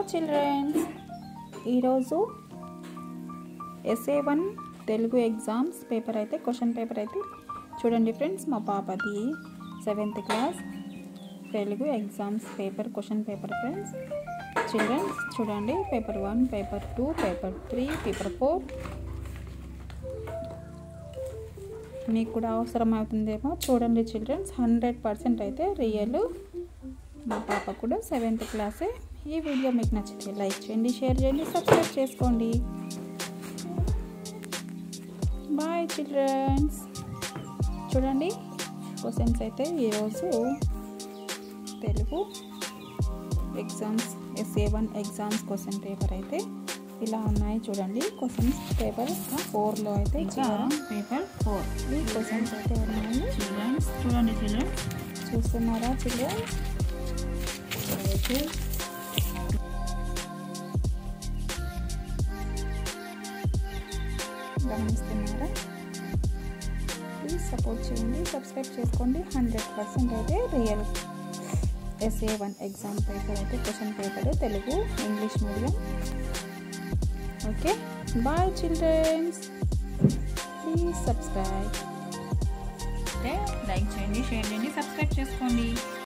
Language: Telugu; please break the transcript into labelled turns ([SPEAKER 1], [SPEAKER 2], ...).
[SPEAKER 1] చిల్డ్రన్స్ ఈరోజు SA one Telugu exams paper అయితే క్వశ్చన్ పేపర్ అయితే చూడండి ఫ్రెండ్స్ మా పాపది seventh class Telugu exams paper question paper friends children's చూడండి paper one paper two paper three paper four మీకు కూడా అవసరం అవుతుందేమో చూడండి చిల్డ్రన్స్ హండ్రెడ్ పర్సెంట్ అయితే రియల్ మా పాప కూడా సెవెంత్ క్లాసే ఈ వీడియో మీకు నచ్చితే లైక్ చేయండి షేర్ చేయండి సబ్స్క్రైబ్ చేసుకోండి బాయ్ చిల్డ్రన్స్ చూడండి క్వశ్చన్స్ అయితే ఈరోజు Telugu exams SA one exams question paper అయితే ఇలా ఉన్నాయి చూడండి క్వశ్చన్స్ పేపర్ ఫోర్లో అయితే ఇచ్చారు
[SPEAKER 2] పేపర్ ఫోర్
[SPEAKER 1] ఈ క్వశ్చన్స్ అయితే ఉన్నాయి
[SPEAKER 2] చిల్డ్రన్స్ చూడండి చిల్డ్రన్స్
[SPEAKER 1] చూస్తున్నారా చిల్డ్రన్స్ గమనిస్తున్నారా ప్లీజ్ సపోర్ట్ చేయండి సబ్స్క్రైబ్ చేసుకోండి హండ్రెడ్ పర్సెంట్ అయితే real SA one exam paper అయితే question paper Telugu English medium okay bye children's please subscribe
[SPEAKER 2] అంటే లైక్ చేయండి షేర్ చేయండి సబ్స్క్రైబ్ చేసుకోండి